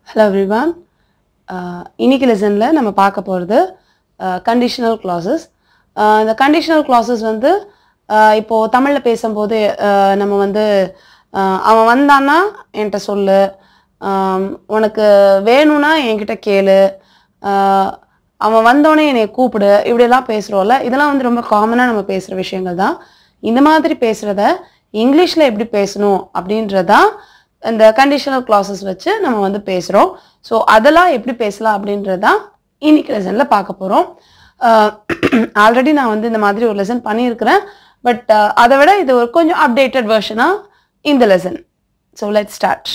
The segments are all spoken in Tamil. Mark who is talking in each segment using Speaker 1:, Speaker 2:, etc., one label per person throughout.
Speaker 1: ஹலோ எவ்ரிவான் இன்னைக்கு லெசனில் நம்ம பார்க்க போகிறது கண்டிஷனல் clauses Uh, இந்த கண்டிஷனல் clauses வந்து uh, இப்போ தமிழில் பேசும்போது uh, நம்ம வந்து uh, அவன் வந்தான்னா என்கிட்ட சொல்லு um, உனக்கு வேணும்னா என்கிட்ட கேளு uh, அவன் வந்தோடனே என்னை கூப்பிடு இப்படியெல்லாம் பேசுகிறோம்ல இதெல்லாம் வந்து ரொம்ப காமனாக நம்ம பேசுகிற விஷயங்கள் தான் இந்த மாதிரி பேசுகிறத இங்கிலீஷில் எப்படி பேசணும் அப்படின்றதான் இந்த கண்டிஷனல் clauses வச்சு நம்ம வந்து பேசுகிறோம் ஸோ அதெல்லாம் எப்படி பேசலாம் அப்படின்றதான் இன்னைக்கு லெசனில் பார்க்க போகிறோம் ஆல்ரெடி நான் வந்து இந்த மாதிரி ஒரு லெசன் பண்ணியிருக்கிறேன் பட் அதை விட இது ஒரு கொஞ்சம் அப்டேட்டட் வெர்ஷனாக இந்த லெசன் ஸோ லெட் ஸ்டார்ட்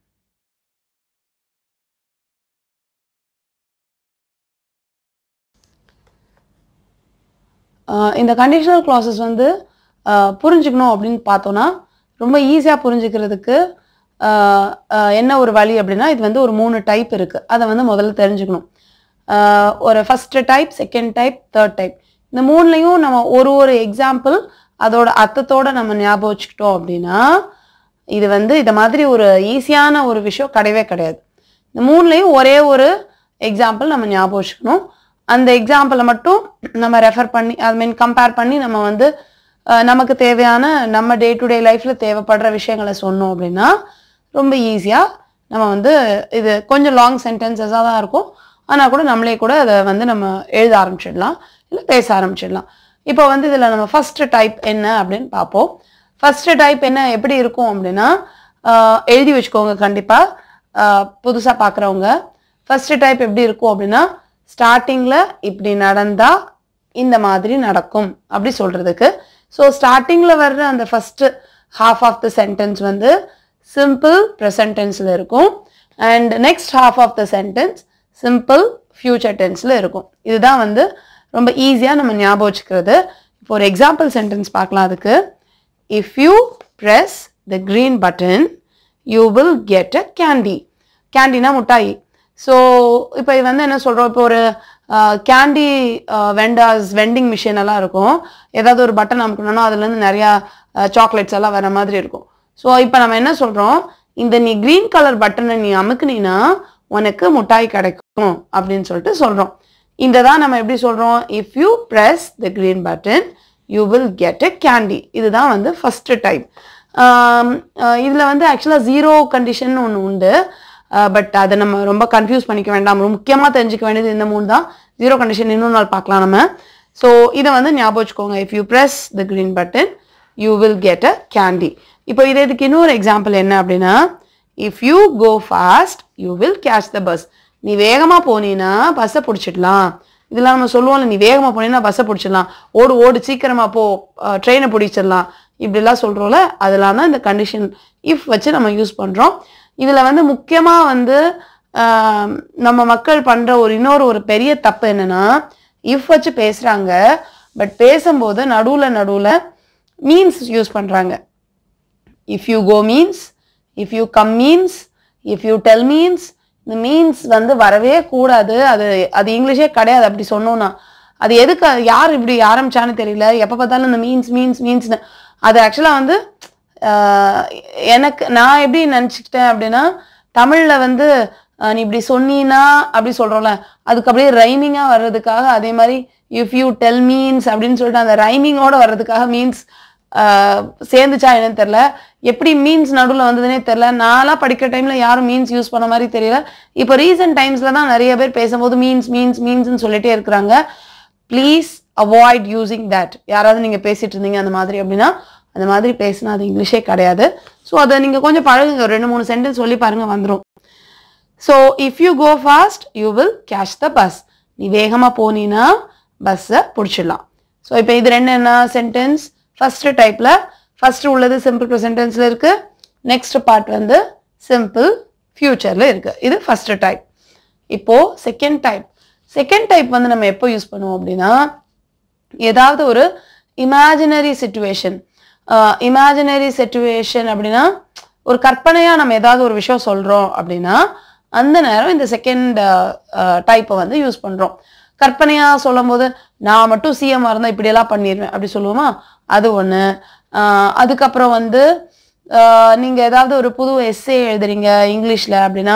Speaker 1: இந்த கண்டிஷனல் clauses வந்து ஆஹ் புரிஞ்சுக்கணும் அப்படின்னு பார்த்தோன்னா ரொம்ப ஈஸியாக புரிஞ்சுக்கிறதுக்கு ஆஹ் ஆஹ் என்ன ஒரு வழி அப்படின்னா இது வந்து ஒரு மூணு டைப் இருக்குது அதை வந்து முதல்ல தெரிஞ்சுக்கணும் ஆஹ் ஒரு first type second type third type இந்த மூணுலையும் நம்ம ஒரு ஒரு எக்ஸாம்பிள் அதோட அர்த்தத்தோட நம்ம ஞாபகம் வச்சுக்கிட்டோம் அப்படின்னா இது வந்து இந்த மாதிரி ஒரு ஈஸியான ஒரு விஷயம் கிடையவே கிடையாது இந்த மூணுலையும் ஒரே ஒரு எக்ஸாம்பிள் நம்ம ஞாபகம் வச்சுக்கணும் அந்த எக்ஸாம்பிளை மட்டும் நம்ம ரெஃபர் பண்ணி ஐ மீன் கம்பேர் பண்ணி நம்ம வந்து அஹ், நமக்கு தேவையான நம்ம டே டு டே லைஃப்பில் தேவைப்படுற விஷயங்களை சொன்னோம் அப்படின்னா ரொம்ப ஈஸியாக நம்ம வந்து இது கொஞ்சம் லாங் சென்டென்சஸாக தான் இருக்கும் ஆனால் கூட நம்மளே கூட அதை வந்து நம்ம எழுத ஆரம்பிச்சிடலாம் இல்லை பேச ஆரம்பிச்சிடலாம் இப்போ வந்து இதில் நம்ம ஃபஸ்ட்டு டைப் என்ன அப்படின்னு பார்ப்போம் ஃபஸ்ட்டு டைப் என்ன எப்படி இருக்கும் அப்படின்னா ஆஹ் எழுதி வச்சுக்கோங்க கண்டிப்பாக புதுசாக பார்க்குறவங்க ஃபஸ்ட்டு டைப் எப்படி இருக்கும் அப்படின்னா ஸ்டார்டிங்கில் இப்படி நடந்தால் இந்த மாதிரி நடக்கும் அப்படி சொல்கிறதுக்கு ஸோ ஸ்டார்டிங்கில் வர்ற அந்த first half of the sentence வந்து சிம்பிள் ப்ரெசன்ட் டென்ஸில் இருக்கும் and next half of the sentence simple future டென்ஸில் இருக்கும் இதுதான் வந்து ரொம்ப ஈஸியாக நம்ம ஞாபகம் வச்சுக்கிறது இப்போ ஒரு எக்ஸாம்பிள் சென்டென்ஸ் பார்க்கலாம் அதுக்கு if you press the green button you will get a candy கேண்டினா முட்டாய் ஸோ இப்போ இது வந்து என்ன சொல்கிறோம் இப்போ ஒரு கேண்டி வெண்டாஸ் வெண்டிங் மிஷின் எல்லாம் இருக்கும் ஏதாவது ஒரு பட்டன் அமுக்கணும்னா அதுலேருந்து நிறையா சாக்லேட்ஸ் எல்லாம் வர மாதிரி இருக்கும் ஸோ இப்போ நம்ம என்ன சொல்கிறோம் இந்த நீ க்ரீன் கலர் பட்டனை நீ அமுக்குனீன்னா உனக்கு முட்டாய் கிடைக்கும் அப்படின்னு சொல்லிட்டு சொல்கிறோம் இந்த தான் நம்ம எப்படி சொல்கிறோம் if you press the green button you will get a candy இதுதான் வந்து ஃபஸ்ட்டு டைப் இதில் வந்து ஆக்சுவலாக ஜீரோ கண்டிஷன் ஒன்று உண்டு பட் அதை நம்ம ரொம்ப கன்ஃபியூஸ் பண்ணிக்க வேண்டாம் ரொம்ப முக்கியமாக தெரிஞ்சுக்க வேண்டியது இந்த மூணு தான் ஜீரோ கண்டிஷன் இன்னொரு நாள் பார்க்கலாம் நம்ம ஸோ இதை வந்து ஞாபகம் வச்சுக்கோங்க if you press the green button you will get a candy இப்போ இது இதுக்கு இன்னொரு எக்ஸாம்பிள் என்ன அப்படின்னா if you go fast you will catch the bus நீ வேகமாக போனீன்னா பஸ்ஸை பிடிச்சிடலாம் இதெல்லாம் நம்ம சொல்லுவோம்ல நீ வேகமாக போனீங்கன்னா பஸ்ஸை பிடிச்சிடலாம் ஓடு ஓடு சீக்கிரமாக போ ட்ரெயினை பிடிச்சிடலாம் இப்படிலாம் சொல்கிறோம்ல அதெல்லாம் தான் இந்த கண்டிஷன் இஃப் வச்சு நம்ம யூஸ் பண்ணுறோம் இதில் வந்து முக்கியமாக வந்து ஆஹ், நம்ம மக்கள் பண்ணுற ஒரு இன்னொரு ஒரு பெரிய தப்பு என்னன்னா இஃப் வச்சு பேசுகிறாங்க பட் பேசும்போது நடுவில் நடுவில் மீன்ஸ் யூஸ் பண்ணுறாங்க if you go means if you come means if you tell means இந்த மீன்ஸ் வந்து வரவே கூடாது அது அது இங்கிலீஷே கிடையாது அப்படி சொன்னோன்னா அது எதுக்கு அது யார் இப்படி ஆரம்பிச்சான்னு தெரியல எப்போ பார்த்தாலும் இந்த மீன்ஸ் மீன்ஸ் மீன்ஸ்னு அது ஆக்சுவலாக வந்து ஆஹ், எனக்கு நான் எப்படி நினச்சிக்கிட்டேன் அப்படின்னா தமிழில் வந்து ஆஹ், நீ இப்படி சொன்னீன்னா அப்படி சொல்கிறோம்ல அதுக்கு அப்படியே ரைமிங்காக வர்றதுக்காக அதே மாதிரி இஃப் யூ டெல் மீன்ஸ் அப்படின்னு சொல்லிட்டு அந்த ரைமிங்கோட வர்றதுக்காக மீன்ஸ் சேர்ந்துச்சா என்னன்னு தெரில எப்படி மீன்ஸ் நடுவில் வந்ததுனே தெரில நான்லாம் படிக்கிற டைமில் யாரும் மீன்ஸ் யூஸ் பண்ண மாதிரி தெரியல இப்போ ரீசெண்ட் டைம்ஸில் தான் நிறைய பேர் பேசும்போது மீன்ஸ் மீன்ஸ் மீன்ஸ்னு சொல்லிட்டே இருக்கிறாங்க ப்ளீஸ் அவாய்ட் யூசிங் தட் யாராவது நீங்கள் பேசிட்டு இருந்தீங்க அந்த மாதிரி அப்படின்னா அந்த மாதிரி பேசினா அது இங்கிலீஷே கிடையாது ஸோ அதை நீங்கள் கொஞ்சம் பழகுங்க ஒரு ரெண்டு மூணு சென்டென்ஸ் சொல்லி பாருங்க வந்துடும் so if you go fast you will catch the bus நீ வேகமாக போனீன்னா பஸ்ஸை பிடிச்சிடலாம் ஸோ இப்போ இது ரெண்டு என்ன சென்டென்ஸ் ஃபர்ஸ்ட் டைப்பில் ஃபர்ஸ்ட் உள்ளது சிம்பிள் சென்டென்ஸில் இருக்குது நெக்ஸ்ட் பார்ட் வந்து சிம்பிள் ஃபியூச்சரில் இருக்குது இது ஃபர்ஸ்ட் டைப் இப்போது செகண்ட் டைப் செகண்ட் டைப் வந்து நம்ம எப்போ யூஸ் பண்ணுவோம் அப்படின்னா ஏதாவது ஒரு இமேஜினரி சுச்சுவேஷன் இமேஜினரி சுச்சுவேஷன் அப்படின்னா ஒரு கற்பனையாக நம்ம ஏதாவது ஒரு விஷயம் சொல்கிறோம் அப்படின்னா அந்த நேரம் இந்த செகண்ட் டைப்பை வந்து யூஸ் பண்ணுறோம் கற்பனையாக சொல்லும் போது நான் மட்டும் சிஎம் இருந்தால் இப்படியெல்லாம் பண்ணிடுவேன் அப்படி சொல்லுவோமா அது ஒன்று அதுக்கப்புறம் வந்து நீங்கள் ஏதாவது ஒரு புது எஸ்ஸே எழுதுறீங்க இங்கிலீஷில் அப்படின்னா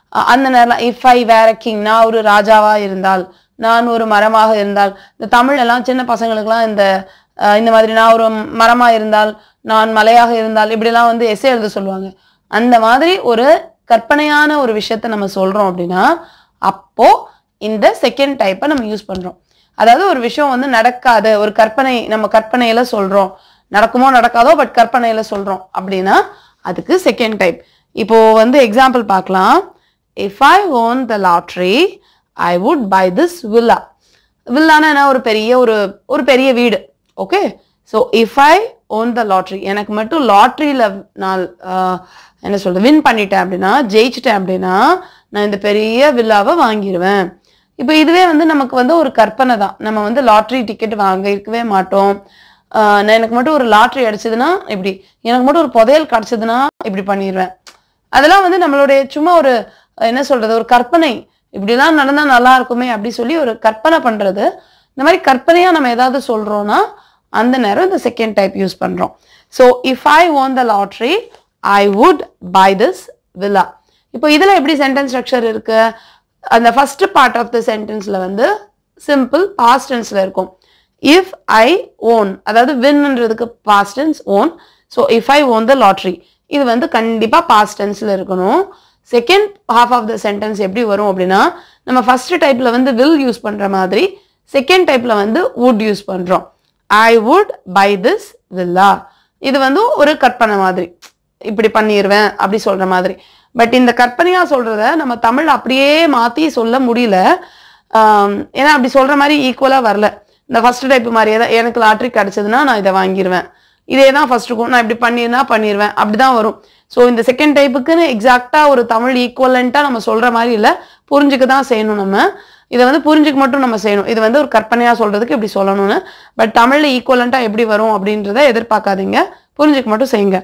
Speaker 1: அஹ் அந்த நேரம் இஃப் ஐ வேற கிங் நான் ஒரு ராஜாவா இருந்தால் நான் ஒரு மரமாக இருந்தால் இந்த தமிழ் எல்லாம் சின்ன பசங்களுக்குலாம் இந்த அஹ் இந்த மாதிரி நான் ஒரு மரமா இருந்தால் நான் மலையாக இருந்தால் இப்படிலாம் வந்து எஸ்ஸே எழுத சொல்லுவாங்க அந்த மாதிரி ஒரு கற்பனையான ஒரு விஷயத்த நம்ம சொல்றோம் அப்படின்னா அப்போ இந்த செகண்ட் டைப்பை நம்ம யூஸ் பண்றோம் அதாவது ஒரு விஷயம் வந்து நடக்காது ஒரு கற்பனை நம்ம கற்பனையில சொல்றோம் நடக்குமோ நடக்காதோ பட் கற்பனையில சொல்றோம் அப்படின்னா அதுக்கு செகண்ட் டைப் இப்போ வந்து எக்ஸாம்பிள் பார்க்கலாம் if I won the lottery I would buy this villa வில்லானா என்ன ஒரு பெரிய ஒரு ஒரு பெரிய வீடு okay so if I won the lottery எனக்கு மட்டும் லாட்ரியில் நான் ஆஹ், என்ன சொல்றது வின் பண்ணிட்டேன் அப்படின்னா ஜெயிச்சிட்டேன் அப்படின்னா நான் இந்த பெரிய வில்லாவை வாங்கிடுவேன் இப்போ இதுவே வந்து நமக்கு வந்து ஒரு கற்பனை தான் நம்ம வந்து லாட்ரி டிக்கெட் வாங்க இருக்கவே மாட்டோம் ஆஹ், நான் எனக்கு மட்டும் ஒரு லாட்ரி அடிச்சதுன்னா இப்படி எனக்கு மட்டும் ஒரு புதையல் கிடைச்சதுன்னா இப்படி பண்ணிடுவேன் அதெல்லாம் வந்து நம்மளுடைய சும்மா ஒரு என்ன சொல்றது ஒரு கற்பனை இப்படிலாம் நடந்தா நல்லா இருக்குமே அப்படி சொல்லி ஒரு கற்பனை பண்றது இந்த மாதிரி கற்பனையா நம்ம ஏதாவது சொல்றோம்னா அந்த நேரம் இந்த செகண்ட் டைப் யூஸ் பண்றோம் so if I won the lottery I would buy this villa இப்போ இதுல எப்படி சென்டென்ஸ் ஸ்ட்ரக்சர் இருக்கு அந்த ஃபர்ஸ்ட் பார்ட் ஆஃப் த சென்டென்ஸ்ல வந்து சிம்பிள் பாஸ்ட் டென்ஸ்ல இருக்கும் இஃப் ஐ ஓன் அதாவது வின்ன்றதுக்கு past tense won so if I won the lottery இது வந்து கண்டிப்பா பாஸ்ட் டென்ஸ்ல இருக்கணும் second half of the sentence எப்படி வரும் அப்படின்னா நம்ம ஃபர்ஸ்ட் டைப்ல வந்து வில் யூஸ் பண்ற மாதிரி செகண்ட் டைப்ல வந்து வுட் யூஸ் பண்றோம் I would buy this villa இது வந்து ஒரு கற்பனை மாதிரி இப்படி பண்ணிடுவேன் அப்படி சொல்ற மாதிரி பட் இந்த கற்பனையா சொல்றத நம்ம தமிழ் அப்படியே மாத்தி சொல்ல முடியல ஆம், ஏன்னா அப்படி சொல்ற மாதிரி ஈக்குவலா வரல இந்த ஃபர்ஸ்ட் டைப் மாதிரியே தான் எனக்கு லாட்ரி கிடைச்சதுன்னா நான் இதை வாங்கிடுவேன் இதே தான் ஃபர்ஸ்ட்டுக்கும் நான் இப்படி பண்ணிருந்தா பண்ணிடுவேன் அப்படிதான் வரும் ஸோ இந்த செகண்ட் டைப்புக்குன்னு எக்ஸாக்டா ஒரு தமிழ் ஈக்குவலண்டா நம்ம சொல்ற மாதிரி இல்லை புரிஞ்சுக்க தான் செய்யணும் நம்ம இதை வந்து புரிஞ்சுக்க மட்டும் நம்ம செய்யணும் இது வந்து ஒரு கற்பனையா சொல்றதுக்கு இப்படி சொல்லணும்னு பட் தமிழ்ல ஈக்குவலண்டா எப்படி வரும் அப்படின்றத எதிர்பார்க்காதீங்க புரிஞ்சுக்க மட்டும் செய்யுங்க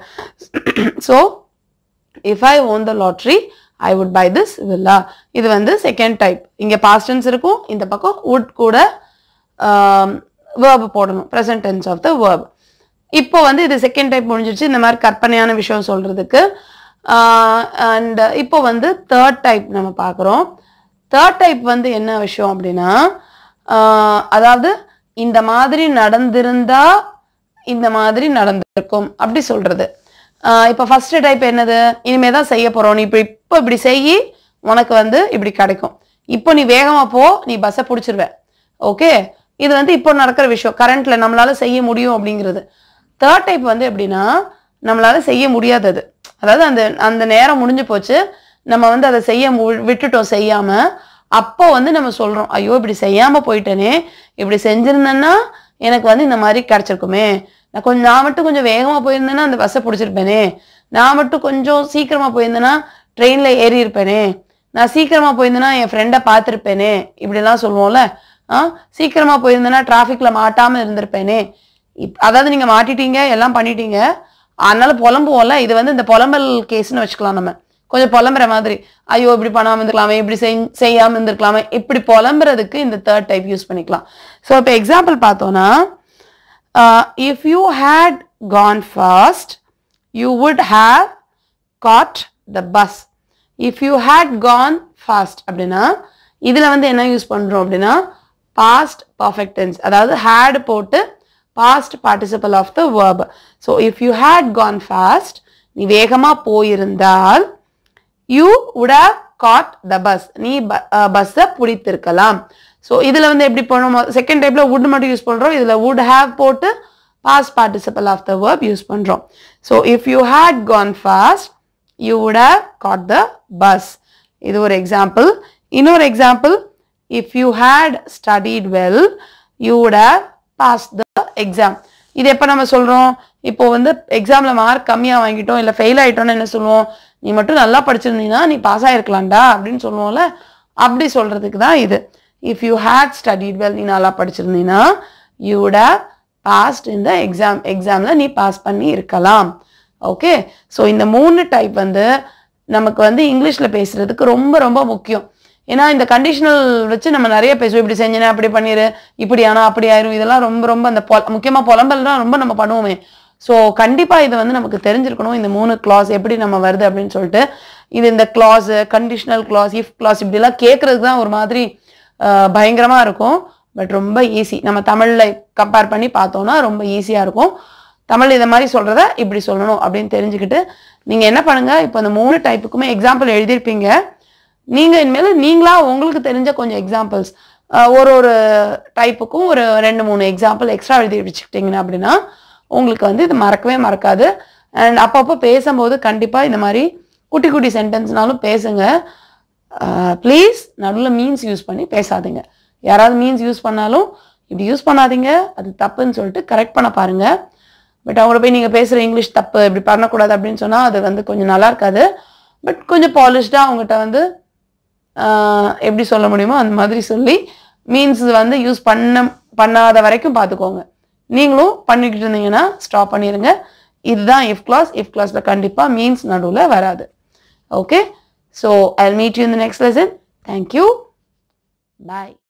Speaker 1: so if I won the lottery I would buy this villa இது வந்து செகண்ட் டைப் இங்க பாஸ்ட் டென்ஸ் இருக்கும் இந்த பக்கம் வுட் கூட வேர்ப் போடணும் present tense of the verb இப்போ வந்து இது செகண்ட் டைப் முடிஞ்சிருச்சு இந்த மாதிரி கற்பனையான விஷயம் சொல்றதுக்கு அண்ட் இப்போ வந்து தேர்ட் டைப் நம்ம பார்க்குறோம் தேர்ட் டைப் வந்து என்ன விஷயம் அப்படின்னா ஆஹ் அதாவது இந்த மாதிரி நடந்திருந்தா இந்த மாதிரி நடந்திருக்கும் அப்படி சொல்றது ஆஹ் இப்போ ஃபர்ஸ்ட் டைப் என்னது இனிமே தான் செய்ய போறோம் நீ இப்போ இப்போ இப்படி செய் உனக்கு வந்து இப்படி கிடைக்கும் இப்போ நீ வேகமா போ நீ பஸ்ஸை பிடிச்சிருவ ஓகே இது வந்து இப்போ நடக்கிற விஷயம் கரண்ட்ல நம்மளால செய்ய முடியும் அப்படிங்கிறது தேர்ட் டைப் வந்து எப்படின்னா நம்மளால செய்ய முடியாதது அதாவது அந்த அந்த நேரம் முடிஞ்சு போச்சு நம்ம வந்து அதை செய்ய மு- விட்டுட்டோம் செய்யாம அப்போ வந்து நம்ம சொல்றோம் ஐயோ இப்படி செய்யாம போயிட்டேனே இப்படி செஞ்சிருந்தேன்னா எனக்கு வந்து இந்த மாதிரி கிடைச்சிருக்குமே நான் கொஞ்சம் நான் மட்டும் கொஞ்சம் வேகமா போயிருந்தேன்னா அந்த பஸ்ஸை பிடிச்சிருப்பேனே நான் மட்டும் கொஞ்சம் சீக்கிரமா போயிருந்தேன்னா ட்ரெயின்ல ஏறி இருப்பேனே நான் சீக்கிரமா போயிருந்தேன்னா என் ஃப்ரெண்டை பார்த்துருப்பேனே இப்படிலாம் சொல்லுவோம்ல ஆ சீக்கிரமா போயிருந்தேன்னா டிராஃபிக்ல மாட்டாம இருந்திருப்பேனே இப் அதாவது நீங்க மாட்டிட்டீங்க எல்லாம் பண்ணிட்டீங்க அதனால புலம்புவோம்ல இது வந்து இந்த புலம்பல் கேஸ்னு வச்சுக்கலாம் நம்ம கொஞ்சம் புலம்புற மாதிரி ஐயோ இப்படி பண்ணாம இருந்திருக்கலாமே இப்படி செய்- செய்யாம இருந்திருக்கலாமே இப்படி புலம்புறதுக்கு இந்த தேர்ட் டைப் யூஸ் பண்ணிக்கலாம் ஸோ இப்போ எக்ஸாம்பிள் பார்த்தோம்னா if you had gone fast you would have caught the bus if you had gone fast அப்படின்னா இதில் வந்து என்ன யூஸ் பண்ணுறோம் அப்படின்னா பாஸ்ட் பர்ஃபெக்ட் டென்ஸ் அதாவது ஹேட் போட்டு past participle of the verb so if you had gone fast நீ வேகமாக போயிருந்தால் you would have caught the bus நீ பஸ்ஸை பிடித்திருக்கலாம் ஸோ இதில் வந்து எப்படி பண்ணுவோம் செகண்ட் டைப்ல would மட்டும் யூஸ் பண்ணுறோம் இதில் would have போட்டு past participle of the verb use பண்ணுறோம் so if you had gone fast you would have caught the bus இது ஒரு எக்ஸாம்பிள் இன்னொரு example if you had studied well you would have passed the exam இது எப்போ நம்ம சொல்றோம் இப்போ வந்து எக்ஸாம்ல மார்க் கம்மியா வாங்கிட்டோம் இல்ல ஃபெயில் ஆயிட்டோம்னு என்ன சொல்லுவோம் நீ மட்டும் நல்லா படிச்சிருந்தீங்கன்னா நீ பாஸ் ஆயிருக்கலாம்டா அப்படின்னு சொல்லுவோம்ல அப்படி சொல்றதுக்கு தான் இது if you had studied well நீ நல்லா படிச்சிருந்தீங்கன்னா you would have passed in the exam எக்ஸாம்ல நீ பாஸ் பண்ணி இருக்கலாம் ஓகே ஸோ இந்த மூணு டைப் வந்து நமக்கு வந்து இங்கிலீஷ்ல பேசுறதுக்கு ரொம்ப ரொம்ப முக்கியம் ஏன்னா இந்த கண்டிஷனல் வச்சு நம்ம நிறைய பேசுவோம் இப்படி செஞ்சேனா அப்படி பண்ணிரு இப்படி ஆனா அப்படி ஆயிரும் இதெல்லாம் ரொம்ப ரொம்ப அந்த பொ முக்கியமா புலம்பல் தான் ரொம்ப நம்ம பண்ணுவோமே ஸோ கண்டிப்பாக இது வந்து நமக்கு தெரிஞ்சிருக்கணும் இந்த மூணு கிளாஸ் எப்படி நம்ம வருது அப்படின்னு சொல்லிட்டு இது இந்த clause conditional clause if clause இப்படிலாம் கேட்கறதுக்கு தான் ஒரு மாதிரி ஆஹ், பயங்கரமா இருக்கும் பட் ரொம்ப ஈஸி நம்ம தமிழில் கம்பேர் பண்ணி பார்த்தோம்னா ரொம்ப ஈஸியாக இருக்கும் தமிழ் இதை மாதிரி சொல்கிறத இப்படி சொல்லணும் அப்படின்னு தெரிஞ்சுக்கிட்டு நீங்கள் என்ன பண்ணுங்க இப்போ இந்த மூணு டைப்புக்குமே எக்ஸாம்பிள் எழுதியிருப்பீங்க நீங்கள் இனிமேல் நீங்களா உங்களுக்கு தெரிஞ்ச கொஞ்சம் எக்ஸாம்பிள்ஸ் ஒரு ஒரு டைப்புக்கும் ஒரு ரெண்டு மூணு எக்ஸாம்பிள் எக்ஸ்ட்ரா எழுதி வச்சுக்கிட்டீங்கன்னா அப்படின்னா உங்களுக்கு வந்து இது மறக்கவே மறக்காது அண்ட் அப்பப்போ பேசும்போது கண்டிப்பாக இந்த மாதிரி குட்டி குட்டி சென்டென்ஸ்னாலும் பேசுங்க ப்ளீஸ் நடுவில் மீன்ஸ் யூஸ் பண்ணி பேசாதீங்க யாராவது மீன்ஸ் யூஸ் பண்ணாலும் இப்படி யூஸ் பண்ணாதீங்க அது தப்புன்னு சொல்லிட்டு கரெக்ட் பண்ண பாருங்க பட் அவங்கள போய் நீங்கள் பேசுகிற இங்கிலீஷ் தப்பு இப்படி பண்ணக்கூடாது அப்படின்னு சொன்னால் அது வந்து கொஞ்சம் நல்லா இருக்காது பட் கொஞ்சம் பாலிஷ்டாக அவங்ககிட்ட வந்து ஆஹ், எப்படி சொல்ல முடியுமோ அந்த மாதிரி சொல்லி மீன்ஸ் வந்து யூஸ் பண்ண பண்ணாத வரைக்கும் பார்த்துக்கோங்க நீங்களும் பண்ணிக்கிட்டு இருந்தீங்கன்னா ஸ்டாப் பண்ணிடுங்க இதுதான் இஃப் கிளாஸ் இஃப் கிளாஸில் கண்டிப்பாக மீன்ஸ் நடுவில் வராது okay so I meet you இந்த நெக்ஸ்ட் லெசன் தேங்க்யூ பாய்